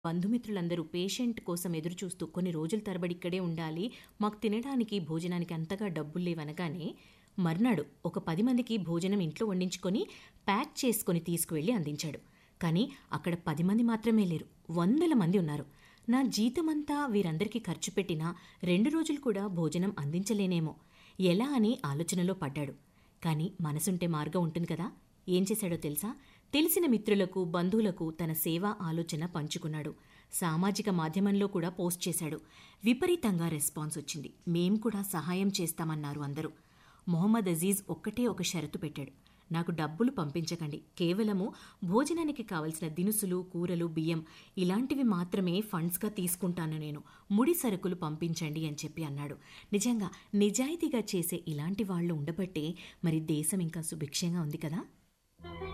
బంధుమిత్రులందరూ patient కోసం ఎదురుచూస్తూ కొన్ని రోజుల తరబడి ఇక్కడే ఉండాలి మాకు తినడానికి భోజనానికి అంతగా డబ్బులు లేవనగానే మర్నాడు ఒక పది మందికి భోజనం ఇంట్లో వండించుకొని ప్యాక్ చేసుకొని తీసుకువెళ్ళి అందించాడు కానీ అక్కడ పది మంది మాత్రమే లేరు వందల మంది ఉన్నారు నా జీతమంతా వీరందరికీ ఖర్చు పెట్టినా రెండు రోజులు కూడా భోజనం అందించలేనేమో ఎలా అని ఆలోచనలో పడ్డాడు కానీ మనసుంటే మార్గం ఉంటుంది కదా ఏం చేశాడో తెలుసా తెలిసిన మిత్రులకు బంధువులకు తన సేవా ఆలోచన పంచుకున్నాడు సామాజిక మాధ్యమంలో కూడా పోస్ట్ చేశాడు విపరీతంగా రెస్పాన్స్ వచ్చింది మేం కూడా సహాయం చేస్తామన్నారు అందరూ మొహమ్మద్ అజీజ్ ఒక్కటే ఒక షరతు పెట్టాడు నాకు డబ్బులు పంపించకండి కేవలము భోజనానికి కావలసిన దినుసులు కూరలు బియ్యం ఇలాంటివి మాత్రమే ఫండ్స్గా తీసుకుంటాను నేను ముడి సరుకులు పంపించండి అని చెప్పి అన్నాడు నిజంగా నిజాయితీగా చేసే ఇలాంటి వాళ్ళు ఉండబట్టే మరి దేశం ఇంకా సుభిక్షంగా ఉంది కదా